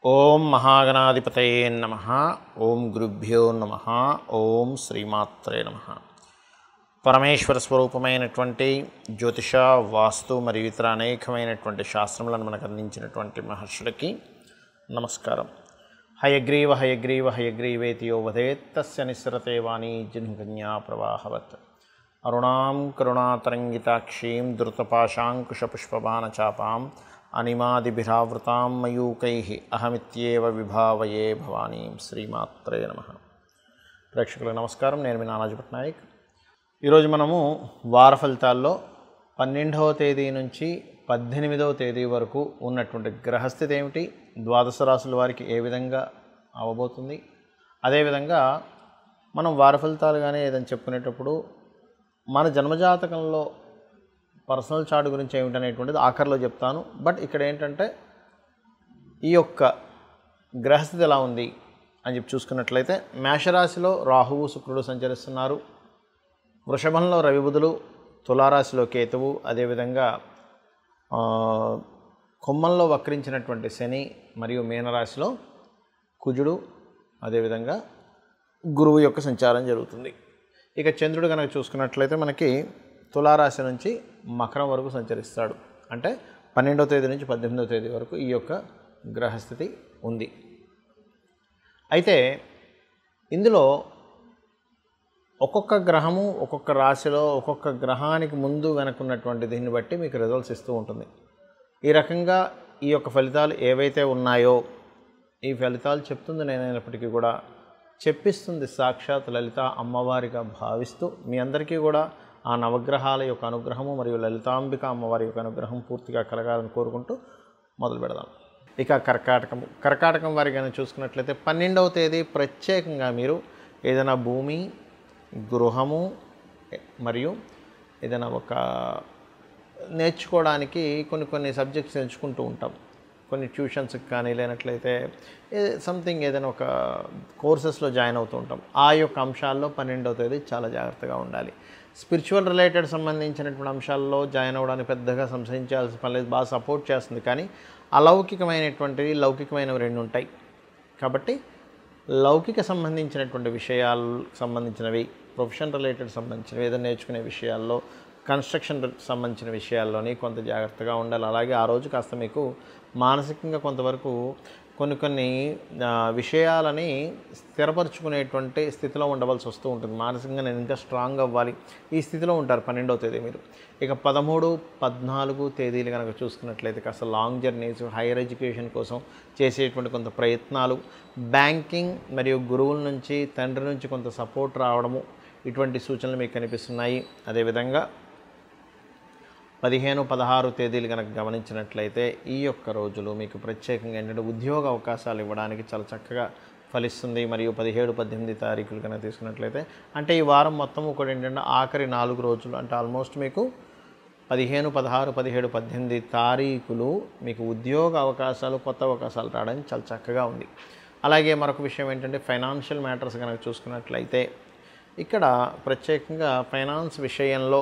ఓం మహాగణాధిపతయే నమ ఓం గురుభ్యో నమ ఓం శ్రీమాత్రే నమ పరమేశ్వర స్వరూపమైనటువంటి జ్యోతిష వాస్తు మరియు ఇతర అనేకమైనటువంటి శాస్త్రములను మనకు అందించినటువంటి మహర్షులకి నమస్కారం హయగ్రీవ హయగ్రీవ హయగ్రీవేతి యో వదేత్ తస్య నిస్సరతే వాణి జిన్కన్యా ప్రవాహవత్ అరుణాం కరుణాతరంగితాక్షీం ధృతపాశాంకుశపుష్పబాణచాపాం అనిమాదిభిరావృతాం మయూకై అహమిత్యేవ విభావయే భవానీం శ్రీమాత్రే నమ ప్రేక్షకులకు నమస్కారం నేను మీ నానాజీ పట్నాయక్ ఈరోజు మనము వార ఫలితాల్లో పన్నెండవ తేదీ నుంచి పద్దెనిమిదవ తేదీ వరకు ఉన్నటువంటి గ్రహస్థితి ఏమిటి ద్వాదశ రాశుల వారికి ఏ విధంగా అవబోతుంది అదేవిధంగా మనం వార ఫలితాలు కానీ ఏదైనా చెప్పుకునేటప్పుడు మన జన్మజాతకంలో పర్సనల్ చార్ట్ గురించి ఏమిటనేటువంటిది ఆఖరిలో చెప్తాను బట్ ఇక్కడ ఏంటంటే ఈ యొక్క గ్రహస్థితి ఎలా ఉంది అని చెప్పి చూసుకున్నట్లయితే మేషరాశిలో రాహువు శుక్రుడు సంచరిస్తున్నారు వృషభంలో రవిబుధులు తులారాశిలో కేతువు అదేవిధంగా ఆ, కుంభంలో వక్రించినటువంటి శని మరియు మీనరాశిలో కుజుడు అదేవిధంగా గురువు యొక్క సంచారం జరుగుతుంది ఇక చంద్రుడు కనుక చూసుకున్నట్లయితే మనకి తులారాశి నుంచి మకరం వరకు సంచరిస్తాడు అంటే పన్నెండవ తేదీ నుంచి పద్దెనిమిదవ తేదీ వరకు ఈ యొక్క గ్రహస్థితి ఉంది అయితే ఇందులో ఒక్కొక్క గ్రహము ఒక్కొక్క రాశిలో ఒక్కొక్క గ్రహానికి ముందు వెనకున్నటువంటి దీన్ని బట్టి మీకు రిజల్ట్స్ ఇస్తూ ఉంటుంది ఈ రకంగా ఈ యొక్క ఫలితాలు ఏవైతే ఉన్నాయో ఈ ఫలితాలు చెప్తుంది నేనైనప్పటికీ కూడా చెప్పిస్తుంది సాక్షాత్ లలిత అమ్మవారిగా భావిస్తూ మీ అందరికీ కూడా ఆ నవగ్రహాల యొక్క అనుగ్రహము మరియు లలితాంబిక అమ్మవారి యొక్క అనుగ్రహం పూర్తిగా కలగాలని కోరుకుంటూ మొదలు పెడదాం ఇక కర్కాటకం కర్కాటకం వారి కానీ చూసుకున్నట్లయితే పన్నెండవ తేదీ ప్రత్యేకంగా మీరు ఏదైనా భూమి గృహము ఎ- మరియు ఏదైనా ఒక నేర్చుకోవడానికి కొన్ని కొన్ని సబ్జెక్ట్స్ ఎంచుకుంటూ ఉంటాం కొన్ని ట్యూషన్స్కి కానీ లేనట్లయితే సంథింగ్ ఏదైనా ఒక కోర్సెస్లో జాయిన్ అవుతూ ఉంటాం ఆ యొక్క అంశాల్లో పన్నెండవ తేదీ చాలా జాగ్రత్తగా ఉండాలి స్పిరిచువల్ రిలేటెడ్ సంబంధించినటువంటి అంశాల్లో జాయిన్ అవ్వడానికి పెద్దగా సంశయించాల్సిన పని లేదు బాగా సపోర్ట్ చేస్తుంది కానీ అలౌకికమైనటువంటివి లౌకికమైనవి రెండు ఉంటాయి కాబట్టి లౌకిక సంబంధించినటువంటి విషయాలు సంబంధించినవి ప్రొఫెషన్ రిలేటెడ్ సంబంధించినవి ఏదైనా నేర్చుకునే విషయాల్లో కన్స్ట్రక్షన్ సంబంధించిన విషయాల్లోని కొంత జాగ్రత్తగా ఉండాలి అలాగే ఆ రోజు కాస్త మీకు మానసికంగా కొంతవరకు కొన్ని కొన్ని ఆ, విషయాలని స్థిరపరచుకునేటువంటి స్థితిలో ఉండవలసి వస్తూ ఉంటుంది మానసికంగా నేను ఇంకా స్ట్రాంగ్ అవ్వాలి ఈ స్థితిలో ఉంటారు పన్నెండవ తేదీ మీరు ఇక పదమూడు పద్నాలుగు తేదీలు కనుక చూసుకున్నట్లయితే కాస్త లాంగ్ జర్నీస్ హైయర్ ఎడ్యుకేషన్ కోసం చేసేటువంటి కొంత ప్రయత్నాలు బ్యాంకింగ్ మరియు గురువుల నుంచి తండ్రి నుంచి కొంత సపోర్ట్ రావడము ఇటువంటి సూచనలు మీకు కనిపిస్తున్నాయి అదేవిధంగా పదిహేను పదహారు తేదీలు కనుక గమనించినట్లయితే ఈ యొక్క రోజులు మీకు ప్రత్యేకంగా ఏంటంటే ఉద్యోగ అవకాశాలు ఇవ్వడానికి చాలా చక్కగా ఫలిస్తుంది మరియు పదిహేడు పద్దెనిమిది తారీఖులు కనుక తీసుకున్నట్లయితే అంటే ఈ వారం మొత్తం ఒకటి ఏంటంటే ఆఖరి నాలుగు రోజులు అంటే ఆల్మోస్ట్ మీకు పదిహేను పదహారు పదిహేడు పద్దెనిమిది తారీఖులు మీకు ఉద్యోగ అవకాశాలు కొత్త అవకాశాలు రావడానికి చాలా చక్కగా ఉంది అలాగే మరొక విషయం ఏంటంటే ఫైనాన్షియల్ మ్యాటర్స్ కనుక చూసుకున్నట్లయితే ఇక్కడ ప్రత్యేకంగా ఫైనాన్స్ విషయంలో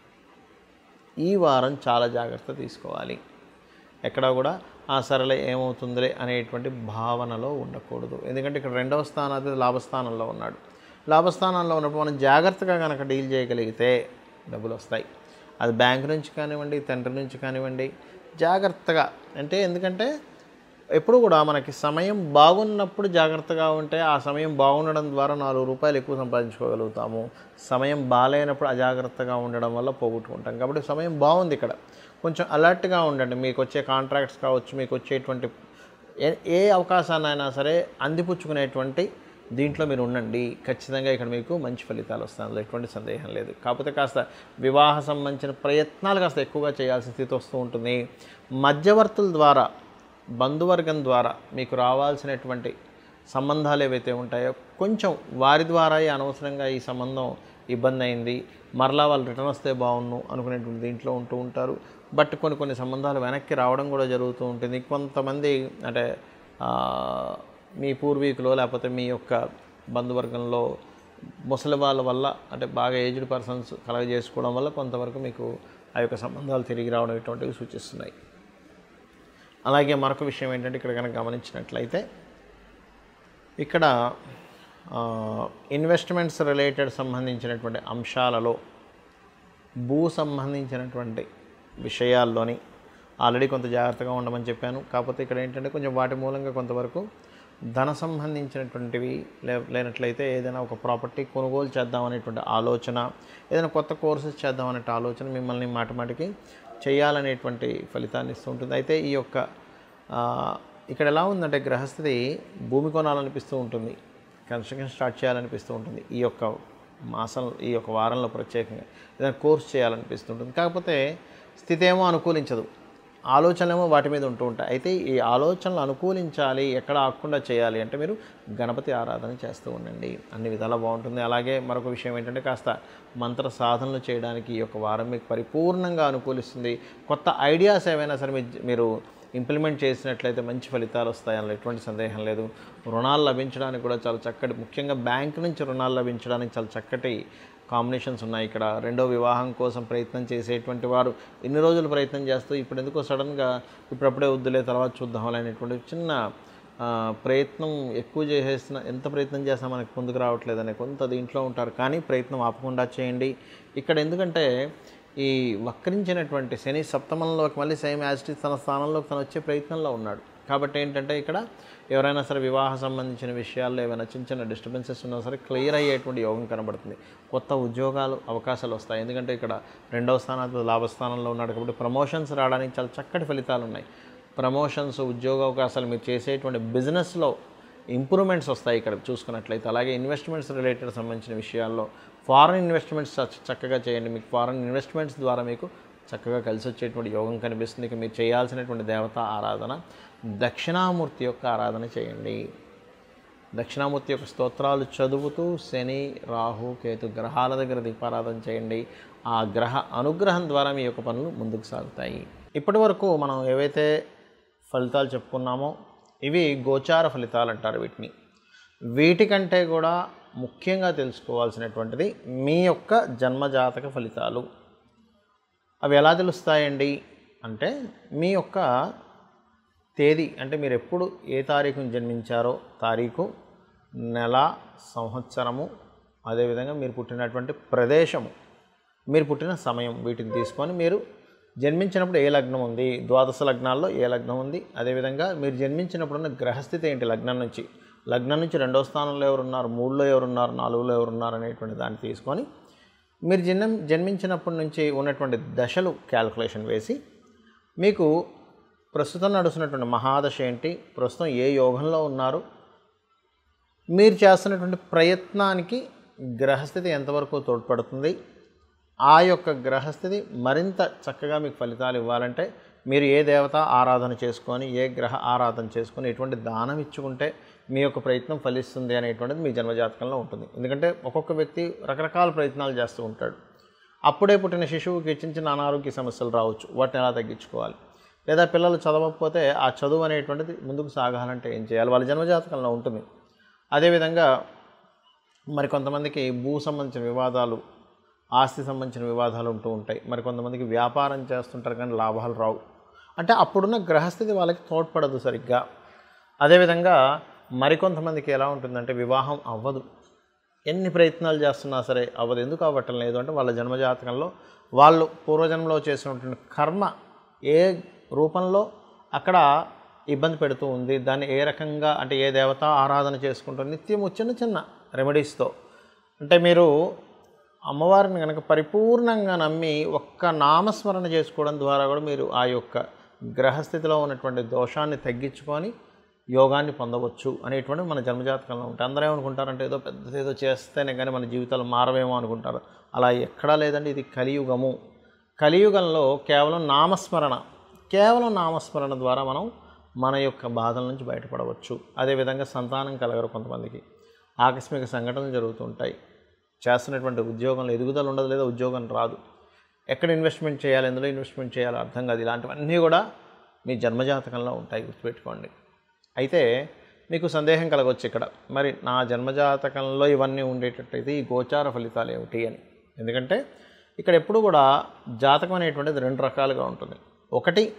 ఈ వారం చాలా జాగ్రత్త తీసుకోవాలి ఎక్కడ కూడా ఆ సరళ ఏమవుతుందిలే అనేటువంటి భావనలో ఉండకూడదు ఎందుకంటే ఇక్కడ రెండవ స్థానాధిపతి లాభస్థానంలో ఉన్నాడు లాభస్థానంలో ఉన్నప్పుడు మనం జాగ్రత్తగా కనుక డీల్ చేయగలిగితే డబ్బులు వస్తాయి అది బ్యాంక్ నుంచి కానివ్వండి తండ్రి నుంచి కానివ్వండి జాగ్రత్తగా అంటే ఎందుకంటే ఎప్పుడు కూడా మనకి సమయం బాగున్నప్పుడు జాగ్రత్తగా ఉంటే ఆ సమయం బాగుండడం ద్వారా నాలుగు రూపాయలు ఎక్కువ సంపాదించుకోగలుగుతాము సమయం బాగాలేనప్పుడు అజాగ్రత్తగా ఉండడం వల్ల పోగొట్టుకుంటాం కాబట్టి సమయం బాగుంది ఇక్కడ కొంచెం అలర్ట్గా ఉండండి మీకు వచ్చే కాంట్రాక్ట్స్ కావచ్చు మీకు వచ్చేటువంటి ఏ ఏ అవకాశాన్నైనా సరే అందిపుచ్చుకునేటువంటి దీంట్లో మీరు ఉండండి ఖచ్చితంగా ఇక్కడ మీకు మంచి ఫలితాలు వస్తాయి అందులో ఎటువంటి సందేహం లేదు కాకపోతే కాస్త వివాహ సంబంధించిన ప్రయత్నాలు కాస్త ఎక్కువగా చేయాల్సిన స్థితి వస్తూ ఉంటుంది మధ్యవర్తుల ద్వారా బంధువర్గం ద్వారా మీకు రావాల్సినటువంటి సంబంధాలు ఏవైతే ఉంటాయో కొంచెం వారి ద్వారా ఈ అనవసరంగా ఈ సంబంధం ఇబ్బంది అయింది మరలా వాళ్ళు రిటర్న్ వస్తే బాగున్ను అనుకునేటువంటి దీంట్లో ఉంటూ ఉంటారు బట్ కొన్ని కొన్ని సంబంధాలు వెనక్కి రావడం కూడా జరుగుతూ ఉంటుంది కొంతమంది అంటే ఆ, మీ పూర్వీకులు లేకపోతే మీ యొక్క బంధువర్గంలో ముసలి వాళ్ళ వల్ల అంటే బాగా ఏజ్డ్ పర్సన్స్ కలగజేసుకోవడం వల్ల కొంతవరకు మీకు ఆ యొక్క సంబంధాలు తిరిగి రావడం ఇటువంటివి సూచిస్తున్నాయి అలాగే మరొక విషయం ఏంటంటే ఇక్కడ కనుక గమనించినట్లయితే ఇక్కడ ఇన్వెస్ట్మెంట్స్ రిలేటెడ్ సంబంధించినటువంటి అంశాలలో భూ సంబంధించినటువంటి విషయాల్లోని ఆల్రెడీ కొంత జాగ్రత్తగా ఉండమని చెప్పాను కాకపోతే ఇక్కడ ఏంటంటే కొంచెం వాటి మూలంగా కొంతవరకు ధన సంబంధించినటువంటివి లే లేనట్లయితే ఏదైనా ఒక ప్రాపర్టీ కొనుగోలు చేద్దాం అనేటువంటి ఆలోచన ఏదైనా కొత్త కోర్సెస్ చేద్దాం అనే ఆలోచన మిమ్మల్ని మాటి మాటికి చేయాలనేటువంటి ఫలితాన్ని ఇస్తూ ఉంటుంది అయితే ఈ యొక్క ఆ, ఇక్కడ ఎలా ఉందంటే గ్రహస్థితి భూమి కొనాలనిపిస్తూ ఉంటుంది కన్స్ట్రక్షన్ స్టార్ట్ చేయాలనిపిస్తూ ఉంటుంది ఈ యొక్క మాసం ఈ యొక్క వారంలో ప్రత్యేకంగా ఏదైనా కోర్స్ చేయాలనిపిస్తుంటుంది కాకపోతే స్థితి ఏమో అనుకూలించదు ఆలోచనలేమో వాటి మీద ఉంటూ ఉంటాయి అయితే ఈ ఆలోచనలు అనుకూలించాలి ఎక్కడ ఆకుండా చేయాలి అంటే మీరు గణపతి ఆరాధన చేస్తూ ఉండండి అన్ని విధాలా బాగుంటుంది అలాగే మరొక విషయం ఏంటంటే కాస్త మంత్ర సాధనలు చేయడానికి ఈ యొక్క వారం మీకు పరిపూర్ణంగా అనుకూలిస్తుంది కొత్త ఐడియాస్ ఏవైనా సరే మీ- మీరు ఇంప్లిమెంట్ చేసినట్లయితే మంచి ఫలితాలు వస్తాయి అందులో ఎటువంటి సందేహం లేదు రుణాలు లభించడానికి కూడా చాలా చక్కటి ముఖ్యంగా బ్యాంక్ నుంచి రుణాలు లభించడానికి చాలా చక్కటి కాంబినేషన్స్ ఉన్నాయి ఇక్కడ రెండో వివాహం కోసం ప్రయత్నం చేసేటువంటి వారు ఎన్ని రోజులు ప్రయత్నం చేస్తూ ఇప్పుడు ఎందుకో సడన్గా ఇప్పుడప్పుడే వద్దులే తర్వాత చూద్దాం అనేటువంటి చిన్న ఆ, ప్రయత్నం ఎక్కువ చేసేసిన ఎంత ప్రయత్నం చేసినా మనకు ముందుకు రావట్లేదనే కొంత దీంట్లో ఉంటారు కానీ ప్రయత్నం ఆపకుండా చేయండి ఇక్కడ ఎందుకంటే ఈ వక్రించినటువంటి శని సప్తమంలోకి మళ్ళీ సేమ్ యాజిటీ తన స్థానంలోకి తను వచ్చే ప్రయత్నంలో ఉన్నాడు కాబట్టి ఏంటంటే ఇక్కడ ఎవరైనా సరే వివాహ సంబంధించిన విషయాల్లో ఏమైనా చిన్న చిన్న డిస్టర్బెన్సెస్ ఉన్నా సరే క్లియర్ అయ్యేటువంటి యోగం కనబడుతుంది కొత్త ఉద్యోగాలు అవకాశాలు వస్తాయి ఎందుకంటే ఇక్కడ రెండవ స్థానాధిపతి లాభస్థానంలో ఉన్నాడు కాబట్టి ప్రమోషన్స్ రావడానికి చాలా చక్కటి ఫలితాలు ఉన్నాయి ప్రమోషన్స్ ఉద్యోగ అవకాశాలు మీరు చేసేటువంటి బిజినెస్లో ఇంప్రూవ్మెంట్స్ వస్తాయి ఇక్కడ చూసుకున్నట్లయితే అలాగే ఇన్వెస్ట్మెంట్స్ రిలేటెడ్ సంబంధించిన విషయాల్లో ఫారెన్ ఇన్వెస్ట్మెంట్స్ చ- చక్కగా చేయండి మీకు ఫారెన్ ఇన్వెస్ట్మెంట్స్ ద్వారా మీకు చక్కగా కలిసి వచ్చేటువంటి యోగం కనిపిస్తుంది ఇక మీరు చేయాల్సినటువంటి దేవతా ఆరాధన దక్షిణామూర్తి యొక్క ఆరాధన చేయండి దక్షిణామూర్తి యొక్క స్తోత్రాలు చదువుతూ శని రాహు కేతు గ్రహాల దగ్గర దీపారాధన చేయండి ఆ గ్రహ అనుగ్రహం ద్వారా మీ యొక్క పనులు ముందుకు సాగుతాయి ఇప్పటి వరకు మనం ఏవైతే ఫలితాలు చెప్పుకున్నామో ఇవి గోచార ఫలితాలు అంటారు వీటిని వీటికంటే కూడా ముఖ్యంగా తెలుసుకోవాల్సినటువంటిది మీ యొక్క జన్మజాతక ఫలితాలు అవి ఎలా తెలుస్తాయండి అంటే మీ యొక్క తేదీ అంటే మీరు ఎప్పుడు ఏ తారీఖున జన్మించారో తారీఖు నెల సంవత్సరము అదేవిధంగా మీరు పుట్టినటువంటి ప్రదేశము మీరు పుట్టిన సమయం వీటిని తీసుకొని మీరు జన్మించినప్పుడు ఏ లగ్నం ఉంది ద్వాదశ లగ్నాల్లో ఏ లగ్నం ఉంది అదేవిధంగా మీరు జన్మించినప్పుడు ఉన్న గ్రహస్థితి ఏంటి లగ్నం నుంచి లగ్నం నుంచి రెండో స్థానంలో ఎవరున్నారు మూడులో ఎవరున్నారు నాలుగులో ఎవరున్నారు అనేటువంటి దాన్ని తీసుకొని మీరు జన్మ జన్మించినప్పటి నుంచి ఉన్నటువంటి దశలు క్యాల్కులేషన్ వేసి మీకు ప్రస్తుతం నడుస్తున్నటువంటి మహాదశ ఏంటి ప్రస్తుతం ఏ యోగంలో ఉన్నారు మీరు చేస్తున్నటువంటి ప్రయత్నానికి గ్రహస్థితి ఎంతవరకు తోడ్పడుతుంది ఆ యొక్క గ్రహస్థితి మరింత చక్కగా మీకు ఫలితాలు ఇవ్వాలంటే మీరు ఏ దేవత ఆరాధన చేసుకొని ఏ గ్రహ ఆరాధన చేసుకొని ఎటువంటి దానం ఇచ్చుకుంటే మీ యొక్క ప్రయత్నం ఫలిస్తుంది అనేటువంటిది మీ జన్మజాతకంలో ఉంటుంది ఎందుకంటే ఒక్కొక్క వ్యక్తి రకరకాల ప్రయత్నాలు చేస్తూ ఉంటాడు అప్పుడే పుట్టిన శిశువుకి చిన్న చిన్న అనారోగ్య సమస్యలు రావచ్చు వాటిని ఎలా తగ్గించుకోవాలి లేదా పిల్లలు చదవకపోతే ఆ చదువు అనేటువంటిది ముందుకు సాగాలంటే ఏం చేయాలి వాళ్ళ జన్మజాతకంలో ఉంటుంది అదేవిధంగా మరి కొంతమందికి భూ సంబంధించిన వివాదాలు ఆస్తి సంబంధించిన వివాదాలు ఉంటూ ఉంటాయి మరి కొంతమందికి వ్యాపారం చేస్తుంటారు కానీ లాభాలు రావు అంటే అప్పుడున్న గ్రహస్థితి వాళ్ళకి తోడ్పడదు సరిగ్గా అదేవిధంగా మరికొంతమందికి ఎలా ఉంటుందంటే వివాహం అవ్వదు ఎన్ని ప్రయత్నాలు చేస్తున్నా సరే అవ్వదు ఎందుకు అవ్వటం లేదు అంటే వాళ్ళ జన్మజాతకంలో వాళ్ళు పూర్వజన్మలో చేసినటువంటి కర్మ ఏ రూపంలో అక్కడ ఇబ్బంది పెడుతూ ఉంది దాన్ని ఏ రకంగా అంటే ఏ దేవత ఆరాధన చేసుకుంటుంది నిత్యము చిన్న చిన్న రెమెడీస్తో అంటే మీరు అమ్మవారిని కనుక పరిపూర్ణంగా నమ్మి ఒక్క నామస్మరణ చేసుకోవడం ద్వారా కూడా మీరు ఆ యొక్క గ్రహస్థితిలో ఉన్నటువంటి దోషాన్ని తగ్గించుకొని యోగాన్ని పొందవచ్చు అనేటువంటి మన జన్మజాతకంలో ఉంటాయి అందరూ ఏమనుకుంటారంటే ఏదో పెద్దది ఏదో చేస్తేనే కానీ మన జీవితాలు మారవేమో అనుకుంటారు అలా ఎక్కడా లేదండి ఇది కలియుగము కలియుగంలో కేవలం నామస్మరణ కేవలం నామస్మరణ ద్వారా మనం మన యొక్క బాధల నుంచి బయటపడవచ్చు అదేవిధంగా సంతానం కలగరు కొంతమందికి ఆకస్మిక సంఘటనలు జరుగుతుంటాయి చేస్తున్నటువంటి ఉద్యోగంలో ఎదుగుదల ఉండదు లేదా ఉద్యోగం రాదు ఎక్కడ ఇన్వెస్ట్మెంట్ చేయాలి ఎందులో ఇన్వెస్ట్మెంట్ చేయాలో అర్థం కాదు ఇలాంటివన్నీ కూడా మీ జన్మజాతకంలో ఉంటాయి గుర్తుపెట్టుకోండి అయితే మీకు సందేహం కలగవచ్చు ఇక్కడ మరి నా జన్మజాతకంలో ఇవన్నీ ఉండేటట్టయితే ఈ గోచార ఫలితాలు ఏమిటి అని ఎందుకంటే ఇక్కడ ఎప్పుడు కూడా జాతకం అనేటువంటిది రెండు రకాలుగా ఉంటుంది ఒకటి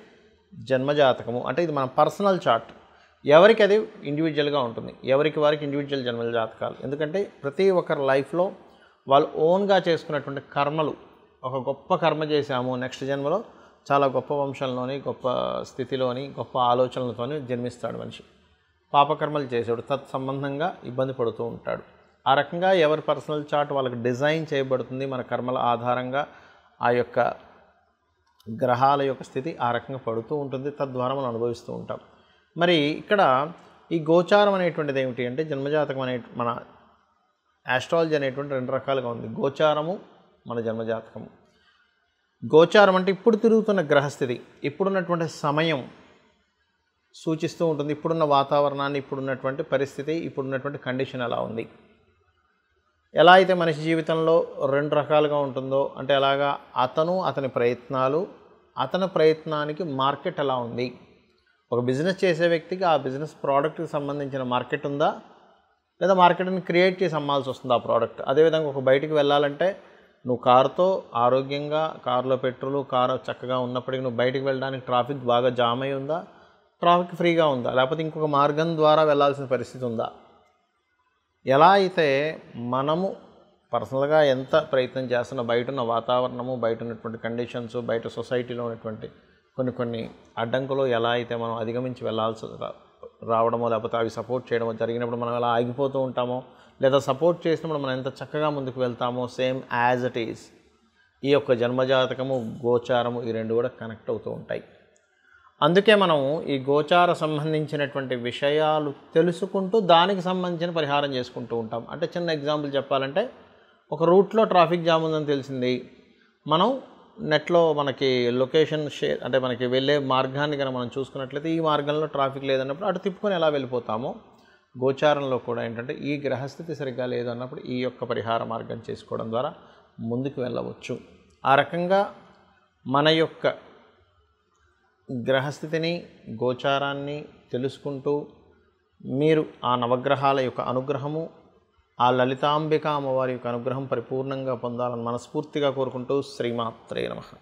జన్మజాతకము అంటే ఇది మన పర్సనల్ చార్ట్ ఎవరికి అది ఇండివిజువల్గా ఉంటుంది ఎవరికి వారికి ఇండివిజువల్ జన్మ జాతకాలు ఎందుకంటే ప్రతి ఒక్కరి లైఫ్లో వాళ్ళు ఓన్గా చేసుకున్నటువంటి కర్మలు ఒక గొప్ప కర్మ చేశాము నెక్స్ట్ జన్మలో చాలా గొప్ప వంశంలోని గొప్ప స్థితిలోని గొప్ప ఆలోచనలతోని జన్మిస్తాడు మనిషి పాపకర్మలు చేసాడు తత్సంబంధంగా ఇబ్బంది పడుతూ ఉంటాడు ఆ రకంగా ఎవరి పర్సనల్ చార్ట్ వాళ్ళకి డిజైన్ చేయబడుతుంది మన కర్మల ఆధారంగా ఆ యొక్క గ్రహాల యొక్క స్థితి ఆ రకంగా పడుతూ ఉంటుంది తద్వారా మనం అనుభవిస్తూ ఉంటాం మరి ఇక్కడ ఈ గోచారం అనేటువంటిది ఏమిటి అంటే జన్మజాతకం అనే మన ఆస్ట్రాలజీ అనేటువంటి రెండు రకాలుగా ఉంది గోచారము మన జన్మజాతకము గోచారం అంటే ఇప్పుడు తిరుగుతున్న గ్రహస్థితి ఇప్పుడున్నటువంటి సమయం సూచిస్తూ ఉంటుంది ఇప్పుడున్న వాతావరణాన్ని ఇప్పుడున్నటువంటి పరిస్థితి ఇప్పుడున్నటువంటి కండిషన్ ఎలా ఉంది ఎలా అయితే మనిషి జీవితంలో రెండు రకాలుగా ఉంటుందో అంటే ఎలాగా అతను అతని ప్రయత్నాలు అతని ప్రయత్నానికి మార్కెట్ ఎలా ఉంది ఒక బిజినెస్ చేసే వ్యక్తికి ఆ బిజినెస్ ప్రోడక్ట్కి సంబంధించిన మార్కెట్ ఉందా లేదా మార్కెట్ని క్రియేట్ చేసి అమ్మాల్సి వస్తుంది ఆ ప్రోడక్ట్ అదేవిధంగా ఒక బయటికి వెళ్ళాలంటే నువ్వు కారుతో ఆరోగ్యంగా కారులో పెట్రోల్ కారు చక్కగా ఉన్నప్పటికీ నువ్వు బయటికి వెళ్ళడానికి ట్రాఫిక్ బాగా జామ్ అయి ఉందా ట్రాఫిక్ ఫ్రీగా ఉందా లేకపోతే ఇంకొక మార్గం ద్వారా వెళ్ళాల్సిన పరిస్థితి ఉందా ఎలా అయితే మనము పర్సనల్గా ఎంత ప్రయత్నం చేస్తున్నా బయట ఉన్న వాతావరణము బయట ఉన్నటువంటి కండిషన్స్ బయట సొసైటీలో ఉన్నటువంటి కొన్ని కొన్ని అడ్డంకులు ఎలా అయితే మనం అధిగమించి వెళ్ళాల్సి రా- రావడమో లేకపోతే అవి సపోర్ట్ చేయడమో జరిగినప్పుడు మనం ఎలా ఆగిపోతూ ఉంటామో లేదా సపోర్ట్ చేసినప్పుడు మనం ఎంత చక్కగా ముందుకు వెళ్తామో సేమ్ యాజ్ ఇట్ ఈస్ ఈ యొక్క జన్మజాతకము గోచారము ఈ రెండు కూడా కనెక్ట్ అవుతూ ఉంటాయి అందుకే మనం ఈ గోచార సంబంధించినటువంటి విషయాలు తెలుసుకుంటూ దానికి సంబంధించిన పరిహారం చేసుకుంటూ ఉంటాం అంటే చిన్న ఎగ్జాంపుల్ చెప్పాలంటే ఒక రూట్లో ట్రాఫిక్ జామ్ ఉందని తెలిసింది మనం నెట్లో మనకి లొకేషన్ షేర్ అంటే మనకి వెళ్ళే మార్గాన్ని కనుక మనం చూసుకున్నట్లయితే ఈ మార్గంలో ట్రాఫిక్ లేదన్నప్పుడు అటు తిప్పుకొని ఎలా వెళ్ళిపోతామో గోచారంలో కూడా ఏంటంటే ఈ గ్రహస్థితి సరిగ్గా లేదు అన్నప్పుడు ఈ యొక్క పరిహార మార్గం చేసుకోవడం ద్వారా ముందుకు వెళ్ళవచ్చు ఆ రకంగా మన యొక్క గ్రహస్థితిని గోచారాన్ని తెలుసుకుంటూ మీరు ఆ నవగ్రహాల యొక్క అనుగ్రహము ఆ లలితాంబిక అమ్మవారి యొక్క అనుగ్రహం పరిపూర్ణంగా పొందాలని మనస్ఫూర్తిగా కోరుకుంటూ శ్రీమాత్రే నమః